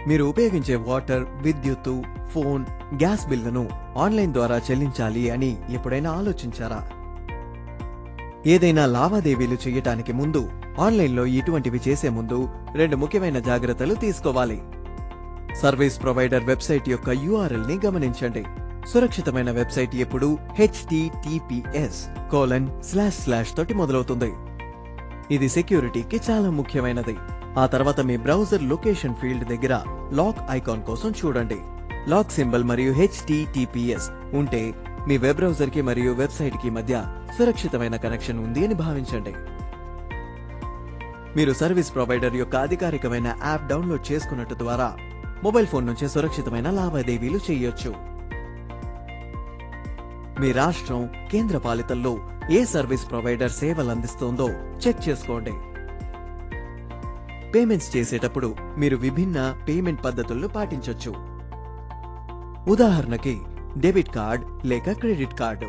మీరు ఉపయోగించే వాటర్ విద్యుత్తు ఫోన్ గ్యాస్ బిల్లును ఆన్లైన్ ద్వారా చెల్లించాలి అని ఎప్పుడైనా ఆలోచించారా ఏదైనా లావాదేవీలు చేయటానికి ముందు ఆన్లైన్లో ఇటువంటివి చేసే ముందు రెండు ముఖ్యమైన జాగ్రత్తలు తీసుకోవాలి సర్వీస్ ప్రొవైడర్ వెబ్సైట్ యొక్క యూఆర్ఎల్ ని గమనించండి సురక్షితమైన వెబ్సైట్ ఎప్పుడు హెచ్టిటిపిఎస్ కోలన్ స్లాష్ స్లాష్ తోటి మొదలవుతుంది ఇది సెక్యూరిటీకి చాలా ముఖ్యమైనది ఆ తర్వాత మీ బ్రౌజర్ లొకేషన్ ఫీల్డ్ దగ్గర లాక్ ఐకాన్ కోసం చూడండి లాక్ సింబల్ మరియు హెచ్టిటిపిఎస్ ఉంటే మీ వెబ్ బ్రౌజర్ కి మరియు వెబ్సైట్ కి మధ్య సురక్షితమైన కనెక్షన్ ఉంది అని భావించండి మీరు సర్వీస్ ప్రొవైడర్ యొక్క అధికారికమైన యాప్ డౌన్లోడ్ చేసుకున్నట్టు ద్వారా మొబైల్ ఫోన్ నుంచే సురక్షితమైన లావాదేవీలు చేయొచ్చు మీ రాష్ట్రం కేంద్ర పాలితల్లో ఏ సర్వీస్ ప్రొవైడర్ సేవలు అందిస్తోందో చెక్ చేసుకోండి పేమెంట్స్ చేసేటప్పుడు మీరు విభిన్న పేమెంట్ పద్ధతులను పాటించొచ్చు ఉదాహరణకి డెబిట్ కార్డ్ లేక క్రెడిట్ కార్డు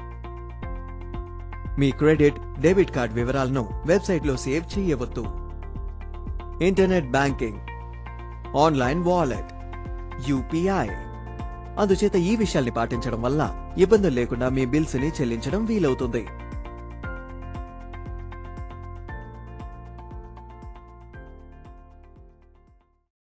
మీ క్రెడిట్ డెబిట్ కార్డ్ వివరాలను వెబ్సైట్లో సేవ్ చేయవద్దు internet banking online wallet UPI అందుచేత ఈ విషయాల్ని పాటించడం వల్ల ఇబ్బందులు లేకుండా మీ బిల్స్ ని చెల్లించడం వీలవుతుంది